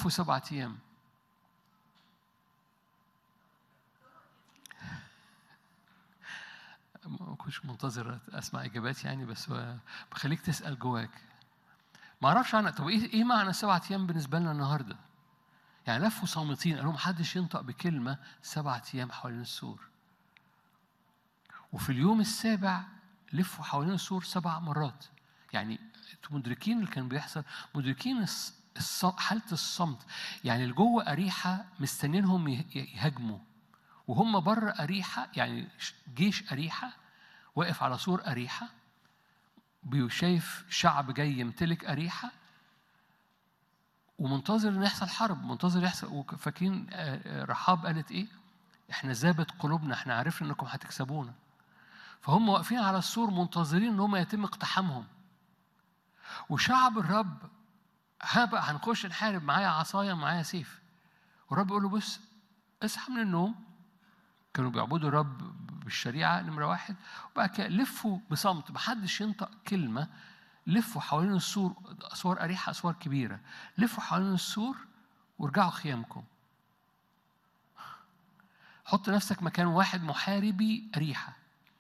لفوا سبعة أيام ما كنتش منتظر اسمع اجابات يعني بس هو بخليك تسال جواك ما اعرفش عنها طب ايه ايه معنى سبعة ايام بالنسبه لنا النهارده؟ يعني لفوا صامتين قالوا محدش ينطق بكلمه سبعة ايام حوالين السور. وفي اليوم السابع لفوا حوالين السور سبع مرات. يعني انتوا مدركين اللي كان بيحصل مدركين الص- الص- حاله الصمت يعني اللي جوه اريحه مستنينهم يه- يهاجموا وهم بره اريحه يعني ش- جيش اريحه واقف على سور اريحه شايف شعب جاي يمتلك اريحه ومنتظر ان يحصل حرب منتظر يحصل وك- فاكرين آه، آه، رحاب قالت ايه احنا ذابت قلوبنا احنا عرفنا انكم هتكسبونا فهم واقفين على السور منتظرين ان هم يتم اقتحامهم وشعب الرب ها بقى هنخش نحارب معايا عصايه معايا سيف والرب يقول له بص اصحى من النوم كانوا بيعبدوا الرب بالشريعه نمره واحد وبعد كده لفوا بصمت محدش ينطق كلمه لفوا حوالين السور اسوار اريحه اسوار كبيره لفوا حوالين السور وارجعوا خيامكم حط نفسك مكان واحد محاربي اريحه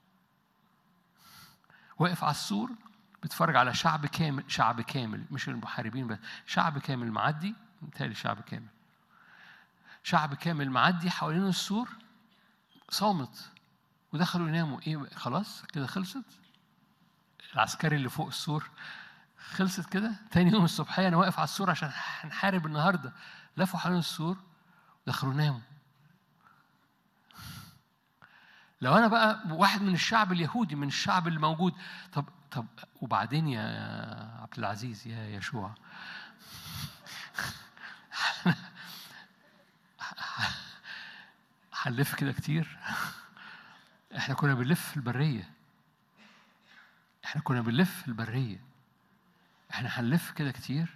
واقف على السور بتفرج على شعب كامل شعب كامل مش المحاربين بس شعب كامل معدي متهيألي شعب كامل شعب كامل معدي حوالين السور صامت ودخلوا يناموا ايه خلاص كده خلصت العسكري اللي فوق السور خلصت كده تاني يوم الصبحية أنا واقف على السور عشان هنحارب النهاردة لفوا حوالين السور دخلوا ناموا لو أنا بقى واحد من الشعب اليهودي من الشعب اللي موجود طب طب وبعدين يا عبد العزيز يا يشوع هنلف كده كتير احنا كنا بنلف في البرية احنا كنا بنلف في البرية احنا هنلف كده كتير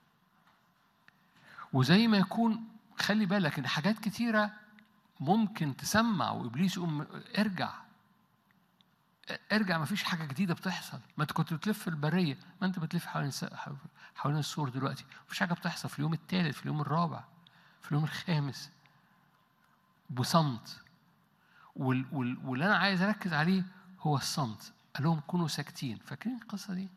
وزي ما يكون خلي بالك ان حاجات كتيرة ممكن تسمع وابليس يقوم ارجع ارجع ما فيش حاجة جديدة بتحصل ما انت كنت بتلف في البرية ما انت بتلف حوالين الس- حوالين السور دلوقتي ما فيش حاجة بتحصل في اليوم الثالث في اليوم الرابع في اليوم الخامس بصمت وال وال واللي انا عايز اركز عليه هو الصمت قال لهم كونوا ساكتين فاكرين القصه دي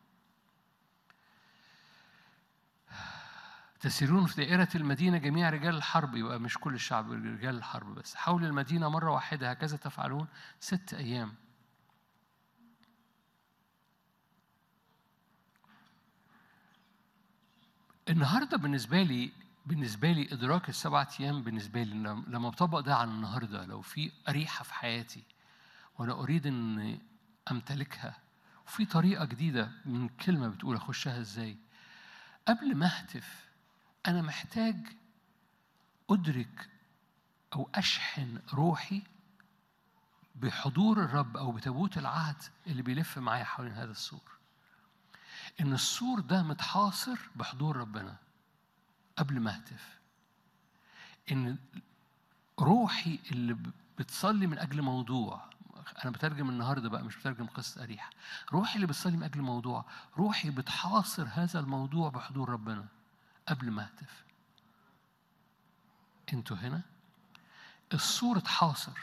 تسيرون في دائرة المدينة جميع رجال الحرب يبقى مش كل الشعب رجال الحرب بس حول المدينة مرة واحدة هكذا تفعلون ست أيام النهارده بالنسبة لي بالنسبة لي إدراك السبعة أيام بالنسبة لي لما لما بطبق ده عن النهارده لو في أريحة في حياتي وأنا أريد أن أمتلكها وفي طريقة جديدة من كلمة بتقول أخشها إزاي قبل ما أهتف أنا محتاج أدرك أو أشحن روحي بحضور الرب أو بتابوت العهد اللي بيلف معايا حوالين هذا السور إن السور ده متحاصر بحضور ربنا قبل ما أهتف إن روحي اللي ب- بتصلي من أجل موضوع أنا بترجم النهاردة بقى مش بترجم قصة أريحة روحي اللي بتصلي من أجل موضوع روحي بتحاصر هذا الموضوع بحضور ربنا قبل ما أهتف أنتوا هنا السور اتحاصر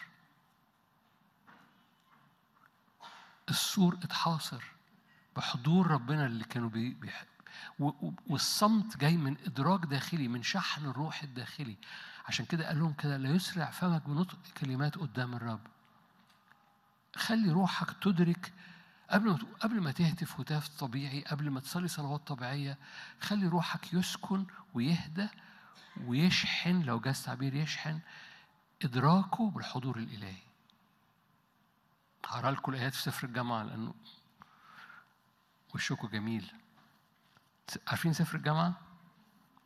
السور اتحاصر بحضور ربنا اللي كانوا بي بيح... و- و- والصمت جاي من ادراك داخلي من شحن الروح الداخلي عشان كده قال لهم كده لا يسرع فمك بنطق كلمات قدام الرب خلي روحك تدرك قبل ما قبل ما تهتف هتاف طبيعي قبل ما تصلي صلوات طبيعيه خلي روحك يسكن ويهدى ويشحن لو جاز تعبير يشحن ادراكه بالحضور الالهي هقرا لكم الايات في سفر الجامعه لانه وشكوا جميل عارفين سفر الجامعه